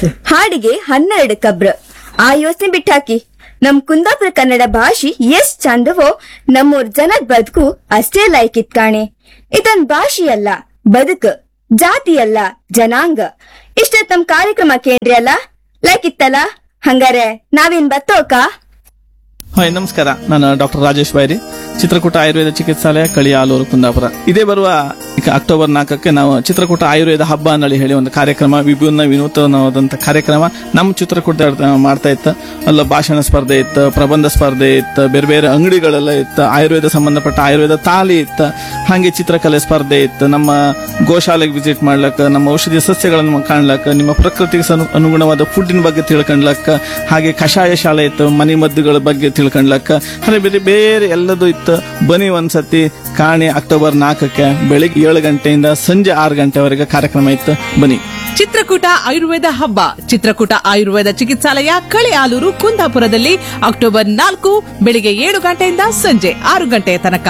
ಹಾಡಿಗೆ ಹನ್ನೆರಡು ಕಬ್ರ ಆ ಯೋಚನೆ ಬಿಟ್ಟಾಕಿ ನಮ್ ಕುಂದಾಪುರ ಕನ್ನಡ ಭಾಷೆ ಎಷ್ಟ್ ಚಂದವೋ ನಮ್ಮೂರ್ ಜನದ್ ಬದುಕು ಅಷ್ಟೇ ಲೈಕಿತ್ ಕಾಣೆ ಇದನ್ ಭಾಷೆಯಲ್ಲ ಬದುಕು ಜಾತಿಯಲ್ಲ ಜನಾಂಗ ಇಷ್ಟ ನಮ್ ಕಾರ್ಯಕ್ರಮ ಕೇಳ್ರಿ ಅಲ್ಲ ಲೈಕಿತ್ತಲ್ಲ ಹಂಗಾರೆ ನಾವೇನ್ ಬತ್ತೋಕ ಹಾಯ್ ನಮಸ್ಕಾರ ನಾನು ಡಾಕ್ಟರ್ ರಾಜೇಶ್ ಬೈರಿ ಚಿತ್ರಕೂಟ ಆಯುರ್ವೇದ ಚಿಕಿತ್ಸಾಲಯ ಕಳಿಯಾಲೂರು ಕುಂದಾಪುರ ಇದೇ ಬರುವ ಈಗ ಅಕ್ಟೋಬರ್ ನಾಲ್ಕಕ್ಕೆ ನಾವು ಚಿತ್ರಕೂಟ ಆಯುರ್ವೇದ ಹಬ್ಬ ಅನ್ನಳಿ ಹೇಳಿ ಒಂದು ಕಾರ್ಯಕ್ರಮ ವಿಭಿನ್ನ ವಿನೂತನವಾದಂತ ಕಾರ್ಯಕ್ರಮ ನಮ್ಮ ಚಿತ್ರಕೂಟ ಮಾಡ್ತಾ ಇತ್ತು ಅಲ್ಲ ಭಾಷಣ ಸ್ಪರ್ಧೆ ಇತ್ತು ಪ್ರಬಂಧ ಸ್ಪರ್ಧೆ ಇತ್ತು ಬೇರೆ ಬೇರೆ ಅಂಗಡಿಗಳೆಲ್ಲ ಇತ್ತು ಆಯುರ್ವೇದ ಸಂಬಂಧಪಟ್ಟ ಆಯುರ್ವೇದ ತಾಲಿ ಇತ್ತು ಹಾಗೆ ಚಿತ್ರಕಲೆ ಸ್ಪರ್ಧೆ ಇತ್ತು ನಮ್ಮ ಗೋಶಾಲೆಗೆ ವಿಸಿಟ್ ಮಾಡ್ಲಕ್ಕ ನಮ್ಮ ಔಷಧಿ ಸಸ್ಯಗಳನ್ನು ಕಾಣ್ಲಕ್ಕ ನಿಮ್ಮ ಪ್ರಕೃತಿಗೆ ಸನು- ಅನುಗುಣವಾದ ಫುಡ್ಡಿನ ಬಗ್ಗೆ ತಿಳ್ಕೊಂಡ್ಲಕ್ಕ ಹಾಗೆ ಕಷಾಯ ಶಾಲೆ ಇತ್ತು ಮನೆ ಮದ್ದುಗಳ ಬಗ್ಗೆ ತಿಳ್ಕೊಂಡ್ಲಕ್ಕ ಹಾಗೆ ಬೇರೆ ಬೇರೆ ಎಲ್ಲದೂ ಇತ್ತು ಬನ್ನಿ ಒಂದ್ಸತಿ ಕಾಣಿ ಅಕ್ಟೋಬರ್ ನಾಲ್ಕಕ್ಕೆ ಬೆಳಿಗ್ಗೆ ಏಳು ಗಂಟೆಯಿಂದ ಸಂಜೆ ಆರು ಗಂಟೆವರೆಗೆ ಕಾರ್ಯಕ್ರಮ ಇತ್ತು ಬನ್ನಿ ಚಿತ್ರಕೂಟ ಆಯುರ್ವೇದ ಹಬ್ಬ ಚಿತ್ರಕೂಟ ಆಯುರ್ವೇದ ಚಿಕಿತ್ಸಾಲಯ ಕಳೆಯಾಲೂರು ಕುಂದಾಪುರದಲ್ಲಿ ಅಕ್ಟೋಬರ್ ನಾಲ್ಕು ಬೆಳಿಗ್ಗೆ ಏಳು ಗಂಟೆಯಿಂದ ಸಂಜೆ ಆರು ಗಂಟೆಯ ತನಕ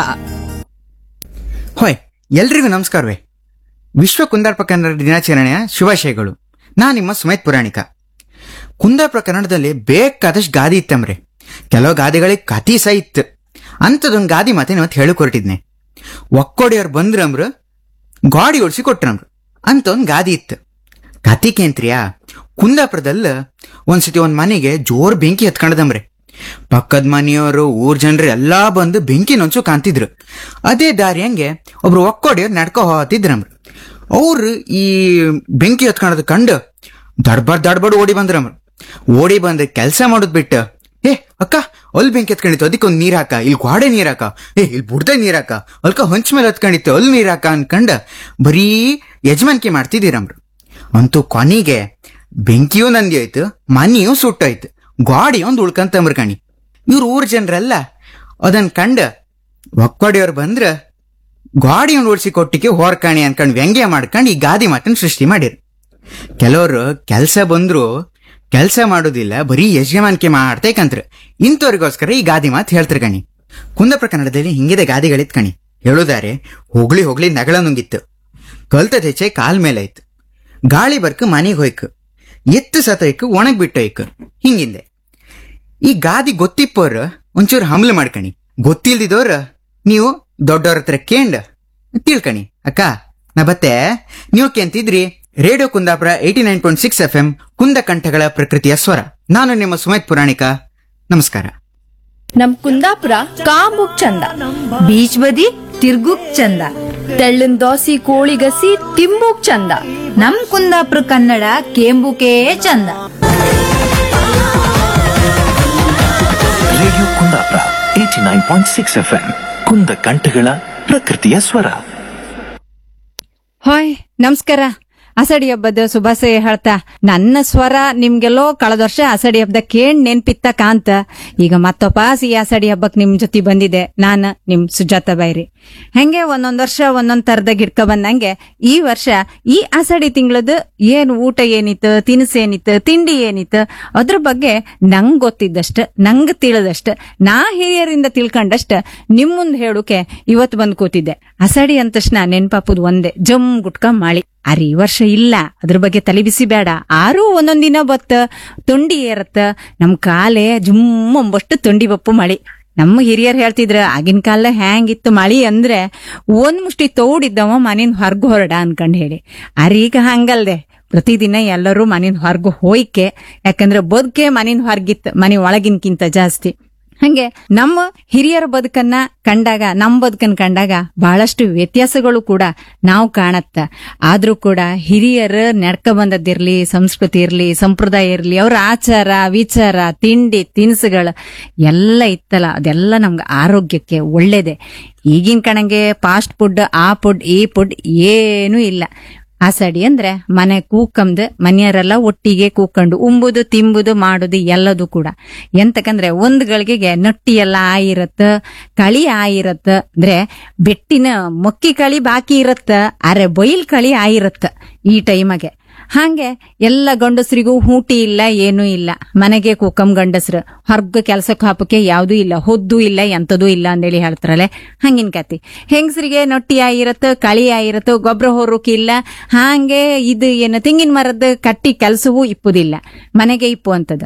ಹೊಯ್ ಎಲ್ರಿಗೂ ನಮಸ್ಕಾರವೇ ವಿಶ್ವ ಕುಂದಾಪುರ ಕನ್ನಡ ದಿನಾಚರಣೆಯ ಶುಭಾಶಯಗಳು ನಾ ನಿಮ್ಮ ಸುಮೇತ್ ಪುರಾಣಿಕ ಕುಂದಾಪುರ ಕನ್ನಡದಲ್ಲಿ ಬೇಕಾದಷ್ಟು ಗಾದಿ ಇತ್ತಂಬ್ರೆ ಕೆಲವು ಗಾದಿಗಳಿಗೆ ಕತಿ ಸಹ ಇತ್ತು ಅಂಥದೊಂದು ಗಾದಿ ಮಾತೆ ಇವತ್ತು ಹೇಳಕ್ ಹೊರಟಿದ್ನೆ ಒಕ್ಕೋಡಿಯವ್ರು ಬಂದ್ರಮ್ರು ಗಾಡಿ ಓಡಿಸಿ ಕೊಟ್ರಮ್ರು ಅಂತ ಒಂದು ಗಾದಿ ಇತ್ತು ಕತಿ ಕೇಂತ್ರಿಯಾ ಕುಂದಾಪುರದಲ್ಲ ಒಂದ್ಸತಿ ಒಂದ್ ಮನೆಗೆ ಜೋರ್ ಬೆಂಕಿ ಹತ್ಕೊಂಡದಂಬ್ರೆ ಪಕ್ಕದ ಮನೆಯವರು ಊರ್ ಜನರು ಎಲ್ಲಾ ಬಂದು ಬೆಂಕಿ ನೊಂಚು ಕಾಣ್ತಿದ್ರು ಅದೇ ದಾರಿ ಹಂಗೆ ಒಬ್ರು ಒಕ್ಕೋಡಿಯವ್ರು ನಡ್ಕೊ ಹೋಗ್ತಿದ್ರಮ್ರು ಅವ್ರು ಈ ಬೆಂಕಿ ಹತ್ಕೊಳ್ಳೋದು ಕಂಡು ದಡ್ಬಾರ್ಡ್ ದಡ್ಬಾರ್ಡ್ ಓಡಿ ಬಂದ್ರಮ್ರು ಓಡಿ ಬಂದು ಕೆಲಸ ಮಾಡೋದ್ ಬಿಟ್ಟು ಏ ಅಕ್ಕ ಅಲ್ಲಿ ಬೆಂಕಿ ಹತ್ಕೊಂಡಿತ್ತು ಅದಕ್ಕೆ ಒಂದ್ ನೀರ್ ಹಾಕ ಇಲ್ಲಿ ಗೋಡೆ ನೀರ್ ಹಾಕ ಏ ಇಲ್ಲಿ ಬುಡ್ದೆ ನೀರ್ ಹಾಕ ಅಲ್ಕ ಹೊಂಚ ಮೇಲೆ ಹತ್ಕೊಂಡಿತ್ತು ಅಲ್ಲಿ ನೀರ್ ಹಾಕ ಅನ್ಕಂಡ ಬರೀ ಯಜಮಾನಿಕೆ ಮಾಡ್ತಿದ್ದೀರಮ್ರು ಅಂತೂ ಕೊನೆಗೆ ಬೆಂಕಿಯೂ ನಂದಿ ಹೋಯ್ತು ಮನೆಯೂ ಸುಟ್ಟೋಯ್ತು ಗಾಡಿ ಒಂದು ಉಳ್ಕಂತಂಬ್ರ ಕಣಿ ಇವ್ರ ಊರ್ ಜನರೆಲ್ಲ ಅದನ್ ಕಂಡ ಒಕ್ಕೊಡಿಯವ್ರು ಬಂದ್ರ ಗಾಡಿ ಓಡಿಸಿ ಕೊಟ್ಟಿಗೆ ಹೊರ್ಕಣಿ ಅನ್ಕೊಂಡ್ ವ್ಯಂಗ್ಯ ಮಾಡ್ಕೊಂಡು ಈ ಗಾದಿ ಮಾತನ್ನ ಸೃಷ್ಟಿ ಮಾಡಿರು ಕೆಲವರು ಕೆಲಸ ಬಂದ್ರು ಕೆಲಸ ಮಾಡೋದಿಲ್ಲ ಬರೀ ಯಜಮಾನಿಕೆ ಮಾಡ್ತೇಕಂತ್ರ ಇಂಥವ್ರಿಗೋಸ್ಕರ ಈ ಗಾದಿ ಮಾತು ಹೇಳ್ತಾರೆ ಕಣಿ ಕುಂದಪ್ರ ಕನ್ನಡದಲ್ಲಿ ಹಿಂಗಿದೆ ಗಾದಿಗಳಿತ್ ಕಣಿ ಹೇಳುದಾರೆ ಹೋಗ್ಲಿ ಹೋಗ್ಲಿ ನಗಳ ನುಂಗಿತ್ತು ಕಲ್ತ ತೆಚ್ಚೆ ಕಾಲ್ ಮೇಲಾಯ್ತು ಗಾಳಿ ಬರ್ಕ ಮನೆಗೆ ಹೋಯ್ಕು ಎತ್ತು ಸತೋಯ್ಕು ಒಣಗ್ ಬಿಟ್ಟೋಯ್ಕು ಹಿಂಗಿಂದೆ ಈ ಗಾದಿ ಗೊತ್ತಿಪ್ಪೋರ್ ಒಂಚೂರು ಹಮ್ಲು ಮಾಡ್ಕಣಿ ಗೊತ್ತಿಲ್ದಿದೋರ್ ನೀವು ದೊಡ್ಡವ್ರ ಹತ್ರ ಕೇಂಡ್ ತಿಳ್ಕಣಿ ಅಕ್ಕ ನಾ ಬತ್ತೆ ನೀವು ಕೇಂತಿದ್ರಿ radio Kundapura eighty nine point six F M ಕುಂದ ಕಂಠಗಳ ಪ್ರಕೃತಿಯ ಸ್ವರ ನಾನು ನಿಮ್ಮ ಸುಮೇತ್ ಪುರಾಣಿಕ ನಮಸ್ಕಾರ ನಮ್ ಕುಂದಾಪುರ ಕಾಂಬುಕ್ ಚಂದ ಬೀಚ್ ಬದಿ ತಿರ್ಗುಕ್ ಚಂದ ತೆಳ್ಳನ್ ದೋಸಿ ಕೋಳಿಗಸಿ ತಿಂಬುಕ್ ಚಂದ ನಮ್ ಕುಂದಾಪುರ ಕನ್ನಡ ಕೇಂಬುಕೇ ಚಂದ radio Kundapura eighty nine point six F M ಕುಂದ ಕಂಠಗಳ ಪ್ರಕೃತಿಯ ಸ್ವರ ಹಾಯ್ ನಮಸ್ಕಾರ ಅಸಡಿ ಹಬ್ಬದ ಶುಭಾಶಯ ಹೇಳ್ತಾ ನನ್ನ ಸ್ವರ ನಿಮ್ಗೆಲ್ಲೋ ಕಳೆದ ವರ್ಷ ಅಸಡಿ ಹಬ್ಬದ ಕೇಳ್ ನೆನ್ಪಿತ್ತ ಕಾಂತ ಈಗ ಮತ್ತೊಪಾಸ್ ಈ ಅಸಡಿ ಹಬ್ಬಕ್ ನಿಮ್ ಜೊತೆ ಬಂದಿದೆ ನಾನು ನಿಮ್ ಸುಜಾತ ಬೈರಿ ಹೆಂಗೆ ಒಂದೊಂದ್ ವರ್ಷ ಒಂದೊಂದ್ ತರದ ಗಿಡ್ಕ ಬಂದಂಗೆ ಈ ವರ್ಷ ಈ ಅಸಡಿ ತಿಂಗಳದ ಏನ್ ಊಟ ಏನಿತ್ತು ತಿನಿಸು ಏನಿತ್ತು ತಿಂಡಿ ಏನಿತ್ತು ಅದ್ರ ಬಗ್ಗೆ ನಂಗ್ ಗೊತ್ತಿದ್ದಷ್ಟ ನಂಗ್ ತಿಳಿದಷ್ಟ ನಾ ಹಿರಿಯರಿಂದ ತಿಳ್ಕೊಂಡಷ್ಟ ನಿಮ್ ಮುಂದ್ ಹೇಳುಕೆ ಇವತ್ ಬಂದ್ ಕೂತಿದ್ದೆ ಅಸಡಿ ಅಂದ ತಕ್ಷಣ ನೆನ್ಪಾಪುದ್ ಒಂದೇ ಜಮ್ ಗುಟ್ಕ ಮಾಳಿ ಅರೆ ಈ ವರ್ಷ ಇಲ್ಲ ಅದ್ರ ಬಗ್ಗೆ ತಲೆ ಬಿಸಿ ಬೇಡ ಆರೂ ಒಂದೊಂದ್ ದಿನ ಬತ್ತ ತೊಂಡಿ ಏರತ್ತ ನಮ್ ಕಾಲೇ ಜುಮ್ ಅಂಬಷ್ಟು ತೊಂಡಿ ಬಪ್ಪು ಮಳಿ ನಮ್ಮ ಹಿರಿಯರ್ ಹೇಳ್ತಿದ್ರ ಆಗಿನ ಕಾಲ ಹ್ಯಾಂಗಿತ್ತು ಮಳಿ ಅಂದ್ರೆ ಒಂದ್ ಮುಷ್ಟಿ ತೌಡಿದ್ದವ ಮನಿನ್ ಹೊರ್ಗು ಹೊರಡ ಅನ್ಕಂಡ್ ಹೇಳಿ ಅರೆ ಈಗ ಹಂಗಲ್ದೆ ಪ್ರತಿದಿನ ಎಲ್ಲರೂ ಮನಿನ್ ಹೊರ್ಗು ಹೋಯ್ಕೆ ಯಾಕಂದ್ರೆ ಬದುಕೆ ಮನಿನ್ ಹೊರ್ಗಿತ್ತು ಮನೆ ಒಳಗಿನ್ಕಿಂತ ಜಾಸ್ತಿ ಹಂಗೆ ನಮ್ಮ ಹಿರಿಯರ ಬದುಕನ್ನ ಕಂಡಾಗ ನಮ್ಮ ಬದುಕನ್ನ ಕಂಡಾಗ ಬಹಳಷ್ಟು ವ್ಯತ್ಯಾಸಗಳು ಕೂಡ ನಾವು ಕಾಣತ್ತ ಆದ್ರೂ ಕೂಡ ಹಿರಿಯರ ನಡ್ಕ ಬಂದದ್ದಿರ್ಲಿ ಸಂಸ್ಕೃತಿ ಇರ್ಲಿ ಸಂಪ್ರದಾಯ ಇರ್ಲಿ ಅವ್ರ ಆಚಾರ ವಿಚಾರ ತಿಂಡಿ ತಿನಿಸುಗಳು ಎಲ್ಲ ಇತ್ತಲ್ಲ ಅದೆಲ್ಲ ನಮ್ಗೆ ಆರೋಗ್ಯಕ್ಕೆ ಒಳ್ಳೇದೆ ಈಗಿನ ಕಣಂಗೆ ಫಾಸ್ಟ್ ಫುಡ್ ಆ ಫುಡ್ ಈ ಫುಡ್ ಏನೂ ಇಲ್ಲ ಆಸಡಿ ಅಂದ್ರೆ ಮನೆ ಕೂಕಂದು ಮನೆಯವರೆಲ್ಲ ಒಟ್ಟಿಗೆ ಕೂಕೊಂಡು ಉಂಬುದು ತಿಂಬುದು ಮಾಡುದು ಎಲ್ಲದು ಕೂಡ ಎಂತಕಂದ್ರೆ ಒಂದ್ ಗಳಿಗೆಗೆ ನಟ್ಟಿ ಎಲ್ಲ ಆಯಿರತ್ತ ಕಳಿ ಆಯಿರತ್ತ ಅಂದ್ರೆ ಬೆಟ್ಟಿನ ಮೊಕ್ಕಿ ಕಳಿ ಬಾಕಿ ಇರತ್ತ ಅರೆ ಬೈಲ್ ಕಳಿ ಆಯಿರತ್ತ ಈ ಟೈಮಗೆ ಹಾಗೆ ಎಲ್ಲ ಗಂಡಸರಿಗೂ ಹೂಟಿ ಇಲ್ಲ ಏನೂ ಇಲ್ಲ ಮನೆಗೆ ಕುಕ್ಕಂ ಗಂಡಸ್ರು ಹೊರ್ಗ ಕೆಲ್ಸಕ್ಕೆ ಹಾಪಕ್ಕೆ ಯಾವ್ದೂ ಇಲ್ಲ ಹೊದ್ದು ಇಲ್ಲ ಎಂತದೂ ಇಲ್ಲ ಅಂದೇಳಿ ಹೇಳ್ತಾರಲ್ಲ ಹಂಗಿನ ಕತಿ ಹೆಂಗಸರಿಗೆ ನೊಟ್ಟಿ ಆಗಿರತ್ತ ಕಳಿ ಆಗಿರತ್ತ ಗೊಬ್ಬರ ಹೊರೋಕೆ ಇಲ್ಲ ಹಾಗೆ ಇದು ಏನು ತೆಂಗಿನ ಮರದ ಕಟ್ಟಿ ಕೆಲಸವೂ ಇಪ್ಪುದಿಲ್ಲ ಮನೆಗೆ ಇಪ್ಪು ಅಂತದ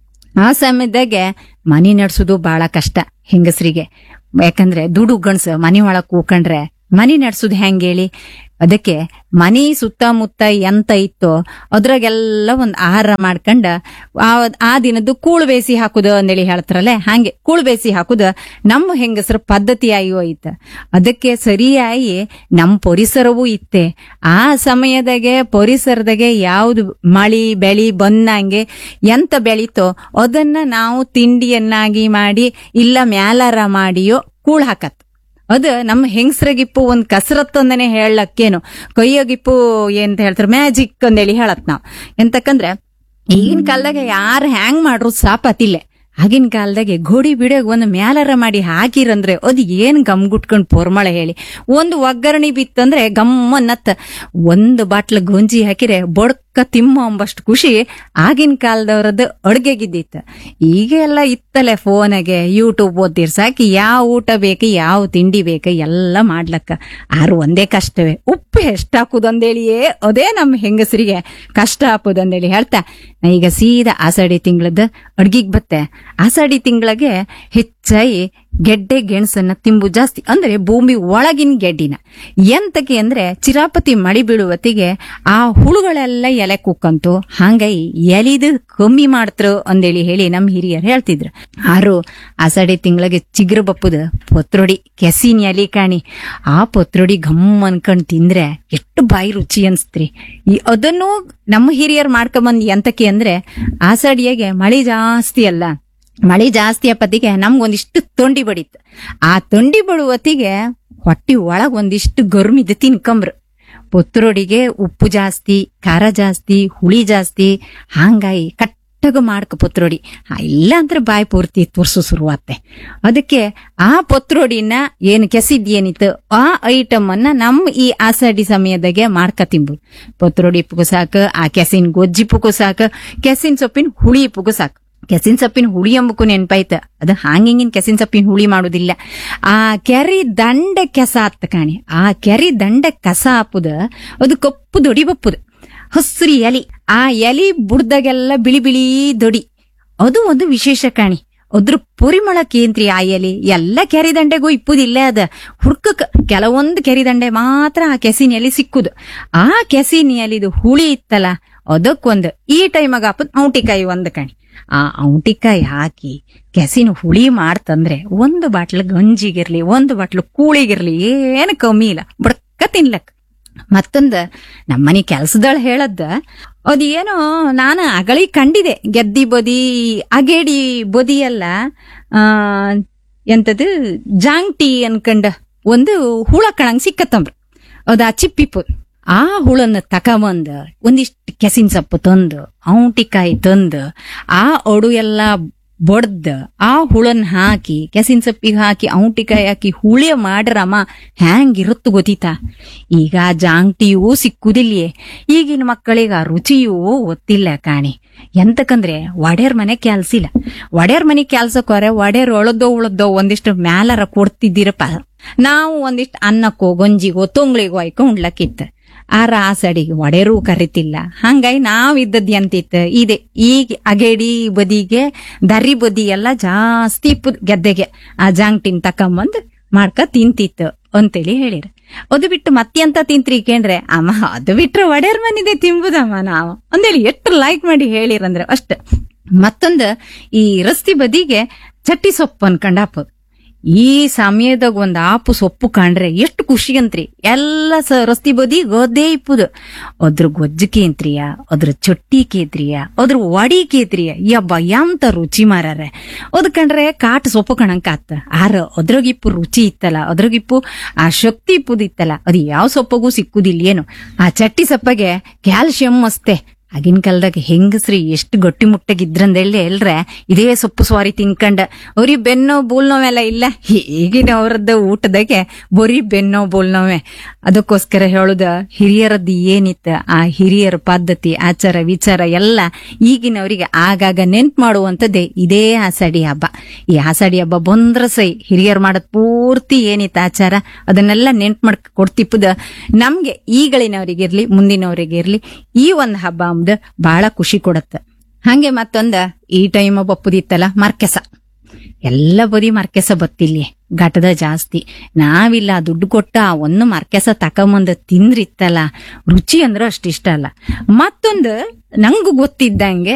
ಆ ಸಮಯದಾಗೆ ಮನಿ ನಡ್ಸೋದು ಬಹಳ ಕಷ್ಟ ಹೆಂಗಸರಿಗೆ ಯಾಕಂದ್ರೆ ದುಡು ಗಣಸ ಮನಿ ಒಳಗ್ ಕೂಕೊಂಡ್ರೆ ಮನಿ ನಡ್ಸೋದು ಹೆಂಗ್ ಹೇಳಿ ಅದಕ್ಕೆ ಮನಿ ಸುತ್ತಮುತ್ತ ಎಂತ ಇತ್ತೋ ಅದ್ರಾಗೆಲ್ಲ ಒಂದ್ ಆಹಾರ ಮಾಡ್ಕೊಂಡ ಆ ಆ ದಿನದ್ದು ಕೂಳು ಬೇಸಿ ಹಾಕುದು ಅಂದೇಳಿ ಹೇಳ್ತಾರಲ್ಲ ಹಾಗೆ ಕೂಳು ಬೇಸಿ ಹಾಕುದು ನಮ್ಮ ಹೆಂಗಸರ ಪದ್ಧತಿ ಆಗಿ ಹೋಯ್ತ ಅದಕ್ಕೆ ಸರಿಯಾಗಿ ನಮ್ಮ ಪರಿಸರವೂ ಇತ್ತೆ ಆ ಸಮಯದಾಗೆ ಪರಿಸರದಾಗೆ ಯಾವ್ದು ಮಳಿ ಬೆಳಿ ಬಂದಂಗೆ ಎಂತ ಬೆಳೀತೋ ಅದನ್ನ ನಾವು ತಿಂಡಿಯನ್ನಾಗಿ ಮಾಡಿ ಇಲ್ಲ ಮ್ಯಾಲಾರ ಮಾಡಿಯೋ ಕೂಳ್ ಹಾಕತ್ ಅದ ನಮ್ಮ ಹೆಂಗಸ್ರಗಿಪ್ಪು ಒಂದ್ ಕಸರತ್ ಅಂದನೆ ಹೇಳಕ್ಕೇನು ಕೈಯಗಿಪ್ಪು ಏನ್ ಹೇಳ್ತಾರೆ ಮ್ಯಾಜಿಕ್ ಅಂದೇಳಿ ಹೇಳತ್ ನಾವ್ ಎಂತಕಂದ್ರೆ ಈಗಿನ ಕಾಲದಾಗ ಯಾರು ಹ್ಯಾಂಗ್ ಮಾಡ್ರು ಸಾಪತಿಲ್ಲ ಆಗಿನ ಕಾಲದಾಗೆ ಗೋಡಿ ಬಿಡೋಗ್ ಒಂದು ಮ್ಯಾಲರ ಮಾಡಿ ಹಾಕಿರಂದ್ರೆ ಅದು ಏನ್ ಗಮ್ಗುಟ್ಕೊಂಡ್ ಪೊರ್ಮಳೆ ಹೇಳಿ ಒಂದು ಒಗ್ಗರಣೆ ಬಿತ್ತಂದ್ರೆ ಗಮ್ಮನ್ನತ್ತ ಒಂದು ಬಾಟ್ಲ ಗೊಂಜಿ ಹಾಕಿರೆ ಬೊಡ್ಕ ತಿಮ್ಮ ಅಂಬಷ್ಟು ಖುಷಿ ಆಗಿನ ಕಾಲದವ್ರದ್ದು ಅಡ್ಗೆಗಿದ್ದಿತ್ತು ಈಗ ಎಲ್ಲ ಇತ್ತಲೆ ಫೋನಾಗೆ ಯೂಟ್ಯೂಬ್ ಓದ್ತಿರ್ ಸಾಕಿ ಯಾವ ಊಟ ಬೇಕು ಯಾವ ತಿಂಡಿ ಬೇಕು ಎಲ್ಲ ಮಾಡ್ಲಕ್ಕ ಆರು ಒಂದೇ ಕಷ್ಟವೇ ಉಪ್ಪು ಎಷ್ಟು ಹಾಕುದಂದೇಳಿಯೇ ಅದೇ ನಮ್ಮ ಹೆಂಗಸರಿಗೆ ಕಷ್ಟ ಹಾಕುದಂದೇಳಿ ಹೇಳ್ತಾ ನಾ ಈಗ ಸೀದಾ ಆಷಾಢಿ ತಿಂಗಳದ ಅಡ್ಗಿಗ್ ಬತ್ತೆ ಆಷಾಢಿ ತಿಂಗಳಿಗೆ ಹೆಚ್ಚಾಗಿ ಗೆಡ್ಡೆ ಗೆಣಸನ್ನ ತಿಂಬು ಜಾಸ್ತಿ ಅಂದ್ರೆ ಭೂಮಿ ಒಳಗಿನ ಗೆಡ್ಡಿನ ಎಂತಕ್ಕೆ ಅಂದ್ರೆ ಚಿರಾಪತಿ ಮಳಿ ಬೀಳುವತ್ತಿಗೆ ಆ ಹುಳುಗಳೆಲ್ಲ ಎಲೆ ಕುಕ್ಕಂತು ಹಂಗಾಗಿ ಎಲಿದು ಕಮ್ಮಿ ಮಾಡ್ತ್ರು ಅಂದೇಳಿ ಹೇಳಿ ನಮ್ ಹಿರಿಯರು ಹೇಳ್ತಿದ್ರು ಆರು ಆಷಾಢಿ ತಿಂಗಳಿಗೆ ಚಿಗ್ರ ಬಪ್ಪುದ ಪತ್ರೊಡಿ ಕೆಸಿನ ಎಲಿ ಕಾಣಿ ಆ ಪತ್ರೊಡಿ ಘಮ್ ಅನ್ಕೊಂಡ್ ತಿಂದ್ರೆ ಎಷ್ಟು ಬಾಯಿ ರುಚಿ ಅನ್ಸ್ತ್ರಿ ಈ ಅದನ್ನು ನಮ್ಮ ಹಿರಿಯರು ಮಾಡ್ಕೊಂಬಂದ್ ಎಂತಕ್ಕೆ ಅಂದ್ರೆ ಆಷಾಢಿಯಾಗೆ ಮಳಿ ಜಾಸ್ತಿ ಅಲ್ಲ ಮಳಿ ಜಾಸ್ತಿ ಅಪ್ಪತ್ತಿಗೆ ನಮ್ಗೊಂದಿಷ್ಟು ತೊಂಡಿ ಬಡಿತ್ತು ಆ ತೊಂಡಿ ಬಡುವತ್ತಿಗೆ ಹೊಟ್ಟಿ ಒಳಗ್ ಒಂದಿಷ್ಟು ಗರ್ಮಿದ್ದು ತಿನ್ಕಂಬ್ರು ಪುತ್ರೊಡಿಗೆ ಉಪ್ಪು ಜಾಸ್ತಿ ಖಾರ ಜಾಸ್ತಿ ಹುಳಿ ಜಾಸ್ತಿ ಹಾಂಗಾಗಿ ಕಟ್ಟಗ ಮಾಡ್ಕ ಪುತ್ರೊಡಿ ಆ, ಇಲ್ಲ ಅಂದ್ರೆ ಬಾಯಿ ಪೂರ್ತಿ ತುರ್ಸು ಶುರುವಾತ್ತೆ ಅದಕ್ಕೆ ಆ ಪತ್ರೊಡಿನ ಏನು ಕೆಸಿದ್ಯೇನಿತ್ತು ಆ ಐಟಮ್ ಅನ್ನ ನಮ್ಮ ಈ ಆಷಾಢಿ ಸಮಯದಾಗೆ ಮಾಡ್ಕ ತಿಂಬುದು ಪತ್ರೊಡಿ ಪುಗು ಸಾಕು ಆ ಕೆಸಿನ ಗೊಜ್ಜಿ ಪುಗು ಸಾಕು ಕೆಸಿನ ಸೊಪ್ಪಿನ ಹುಳಿ ಪುಗು ಸಾಕು ಕೆಸಿನ ಸೊಪ್ಪಿನ ಹುಳಿ ಎಂಬಕ್ಕೂ ನೆನ್ಪಾಯ್ತ ಅದು ಹಾಂಗಿಂಗಿನ ಕೆಸಿನ ಸೊಪ್ಪಿನ ಹುಳಿ ಮಾಡುದಿಲ್ಲ ಆ ಕೆರಿ ದಂಡ ಕೆಸ ಆತ್ತ ಕಾಣಿ ಆ ಕೆರಿ ದಂಡ ಕಸ ಹಾಪುದ ಅದು ಕಪ್ಪು ದೊಡಿ ಬಪ್ಪುದು ಹಸ್ರಿ ಎಲಿ ಆ ಎಲಿ ಬುಡ್ದಾಗೆಲ್ಲ ಬಿಳಿ ಬಿಳಿ ದೊಡಿ ಅದು ಒಂದು ವಿಶೇಷ ಕಾಣಿ ಅದ್ರ ಪರಿಮಳಕ್ಕೇಂತ್ರಿ ಆ ಎಲಿ ಎಲ್ಲ ಕೆರೆ ದಂಡೆಗೂ ಇಪ್ಪುದಿಲ್ಲ ಅದ ಹುಡ್ಕಕ್ ಕೆಲವೊಂದು ಕೆರೆ ದಂಡೆ ಮಾತ್ರ ಆ ಕೆಸಿನ ಎಲಿ ಸಿಕ್ಕುದು ಆ ಕೆಸಿನ ಎಲಿದು ಹುಳಿ ಇತ್ತಲ್ಲ ಅದಕ್ಕೊಂದು ಈ ಟೈಮಾಗ ಹಾಪದ್ ಔಟಿಕಾಯಿ ಒಂದು ಕಣಿ ಆ ಔಟಿಕಾಯಿ ಹಾಕಿ ಕೆಸಿನ ಹುಳಿ ಮಾಡ್ತಂದ್ರೆ ಒಂದು ಬಾಟ್ಲು ಗಂಜಿಗಿರ್ಲಿ ಒಂದು ಬಾಟ್ಲು ಕೂಳಿಗಿರ್ಲಿ ಏನು ಕಮ್ಮಿ ಇಲ್ಲ ಬಡ್ಕ ತಿನ್ಲಕ್ ಮತ್ತೊಂದ ನಮ್ಮನೆ ಕೆಲ್ಸದಳ ಹೇಳದ್ದ ಅದೇನೋ ನಾನು ಅಗಳಿ ಕಂಡಿದೆ ಗೆದ್ದಿ ಬದಿ ಅಗೇಡಿ ಬದಿ ಎಲ್ಲ ಆ ಎಂತದು ಜಾಂಗ್ಟಿ ಅನ್ಕಂಡ ಒಂದು ಹುಳ ಕಣಂಗ್ ಸಿಕ್ಕತ್ತಂಬ್ರ ಅದ ಚಿಪ್ಪಿಪು ಆ ಹುಳನ್ನ ತಕಬಂದ ಒಂದಿಷ್ಟು ಕೆಸಿನ ಸೊಪ್ಪು ತಂದು ಔಟಿಕಾಯಿ ತಂದು ಆ ಅಡು ಎಲ್ಲ ಬಡ್ದ ಆ ಹುಳನ್ ಹಾಕಿ ಕೆಸಿನ ಸೊಪ್ಪಿಗೆ ಹಾಕಿ ಔಟಿಕಾಯಿ ಹಾಕಿ ಹುಳಿ ಮಾಡ್ರಮ್ಮ ಹ್ಯಾಂಗಿರುತ್ತು ಗೊತ್ತಿತಾ ಈಗ ಜಾಂಗ್ಟಿಯೂ ಸಿಕ್ಕುದಿಲ್ಯೇ ಈಗಿನ ಮಕ್ಕಳಿಗೆ ಆ ರುಚಿಯೂ ಗೊತ್ತಿಲ್ಲ ಕಾಣಿ ಎಂತಕಂದ್ರೆ ಒಡೆಯರ್ ಮನೆ ಕೆಲ್ಸಿಲ್ಲ ಒಡೆಯರ್ ಮನೆ ಕೆಲ್ಸಕ್ಕೋರೆ ಒಡೆಯರ್ ಒಳದೋ ಉಳದೋ ಒಂದಿಷ್ಟು ಮ್ಯಾಲರ ಕೊಡ್ತಿದ್ದೀರಪ್ಪ ನಾವು ಒಂದಿಷ್ಟು ಅನ್ನಕ್ಕೋ ಗಂಜಿಗೋ ತೊಂಗ್ಳಿಗೋ ಆಯ್ಕೊ ಉಣ್ಲಕ್ಕಿತ್ತು ಆ ರಾಸಡಿಗೆ ಒಡೆರೂ ಕರಿತಿಲ್ಲ ಹಂಗಾಗಿ ನಾವ್ ಇದ್ದದ್ ಎಂತಿತ್ತು ಇದೆ ಈಗ ಅಗೇಡಿ ಬದಿಗೆ ದರಿ ಬದಿ ಎಲ್ಲ ಜಾಸ್ತಿ ಇಪ್ಪುದ್ ಗೆದ್ದೆಗೆ ಆ ಜಾಂಗ್ಟಿನ್ ತಕೊಂಬಂದ್ ಮಾಡ್ಕ ತಿಂತಿತ್ತು ಅಂತೇಳಿ ಹೇಳಿರ ಅದು ಬಿಟ್ಟು ಮತ್ತೆಂತ ತಿಂತ್ರಿ ಕೇಂದ್ರೆ ಅಮ್ಮ ಅದು ಬಿಟ್ರೆ ಒಡೆಯರ್ ಮನಿದೆ ತಿಂಬುದಮ್ಮ ನಾವು ಅಂದೇಳಿ ಎಷ್ಟು ಲೈಕ್ ಮಾಡಿ ಹೇಳಿರಂದ್ರೆ ಅಷ್ಟ ಮತ್ತೊಂದು ಈ ರಸ್ತಿ ಬದಿಗೆ ಚಟ್ಟಿ ಸೊಪ್ಪು ಅನ್ಕೊಂಡ್ ಹಾಕೋದು ಈ ಸಮಯದಾಗ ಒಂದ್ ಆಪು ಸೊಪ್ಪು ಕಂಡ್ರೆ ಎಷ್ಟು ಖುಷಿ ಅಂತ್ರಿ ಎಲ್ಲ ಸ ರಸ್ತಿ ಬದಿ ಗದ್ದೆ ಇಪ್ಪುದು ಅದ್ರ ಗೊಜ್ಜು ಕೇಂತ್ರಿಯ ಅದ್ರ ಚೊಟ್ಟಿ ಕೇತ್ರಿಯ ಅದ್ರ ವಡಿ ಕೇತ್ರಿಯ ಯಬ್ಬ ಎಂತ ರುಚಿ ಮಾರಾರೆ ಅದ್ ಕಂಡ್ರೆ ಕಾಟ್ ಸೊಪ್ಪು ಕಣಂಕ ಆತ ಆರ ಅದ್ರಾಗಿಪ್ಪು ರುಚಿ ಇತ್ತಲ್ಲ ಅದ್ರಾಗಿಪ್ಪು ಆ ಶಕ್ತಿ ಇಪ್ಪುದಿತ್ತಲ್ಲ ಅದು ಯಾವ ಸೊಪ್ಪಗೂ ಸಿಕ್ಕುದಿಲ್ಲ ಏನು ಆ ಚಟ್ಟಿ ಸೊಪ್ಪಗೆ ಕ್ಯಾಲ್ಸಿಯಂ ಅಸ್ತೆ ಆಗಿನ ಕಾಲದಾಗ ಹೆಂಗಸ್ರಿ ಎಷ್ಟು ಗಟ್ಟಿ ಮುಟ್ಟಗಿದ್ರಂದೇಳಿ ಎಲ್ರೆ ಇದೇ ಸೊಪ್ಪು ಸ್ವಾರಿ ತಿನ್ಕಂಡ ಅವ್ರಿಗೆ ಬೆನ್ನೋ ಬೋಲ್ನೋವೆಲ್ಲ ಇಲ್ಲ ಈಗಿನ ಅವ್ರದ್ದು ಊಟದಾಗೆ ಬರೀ ಬೆನ್ನೋ ಬೋಲ್ನೋವೆ ಅದಕ್ಕೋಸ್ಕರ ಹೇಳುದ ಹಿರಿಯರದ್ದು ಏನಿತ್ತ ಆ ಹಿರಿಯರ ಪದ್ಧತಿ ಆಚಾರ ವಿಚಾರ ಎಲ್ಲ ಈಗಿನವರಿಗೆ ಆಗಾಗ ನೆನ್ಪು ಮಾಡುವಂಥದ್ದೇ ಇದೇ ಆಷಾಢಿ ಹಬ್ಬ ಈ ಆಷಾಢಿ ಹಬ್ಬ ಬಂದ್ರ ಸೈ ಹಿರಿಯರು ಮಾಡೋದ್ ಪೂರ್ತಿ ಏನಿತ್ತು ಆಚಾರ ಅದನ್ನೆಲ್ಲ ನೆನ್ಪು ಮಾಡ್ ಕೊಡ್ತಿಪ್ಪದ ನಮ್ಗೆ ಈಗಳಿನವರಿಗಿರ್ಲಿ ಮುಂದಿನವರಿಗಿರ್ಲಿ ಈ ಒಂದು ಹಬ್ಬ ಅಂಬುದು ಬಹಳ ಖುಷಿ ಕೊಡತ್ತ ಹಂಗೆ ಮತ್ತೊಂದ ಈ ಟೈಮ್ ಬಪ್ಪುದಿತ್ತಲ್ಲ ಮರ್ಕೆಸ ಎಲ್ಲ ಬದಿ ಮರ್ಕೆಸ ಬತ್ತಿಲ್ಲಿ ಘಟದ ಜಾಸ್ತಿ ನಾವಿಲ್ಲ ದುಡ್ಡು ಕೊಟ್ಟ ಆ ಒಂದು ಮರ್ಕೆಸ ತಕೊಂಬಂದು ತಿಂದ್ರಿತ್ತಲ್ಲ ರುಚಿ ಅಂದ್ರೆ ಅಷ್ಟಿಷ್ಟ ಅಲ್ಲ ಮತ್ತೊಂದು ನಂಗ್ ಗೊತ್ತಿದ್ದಂಗೆ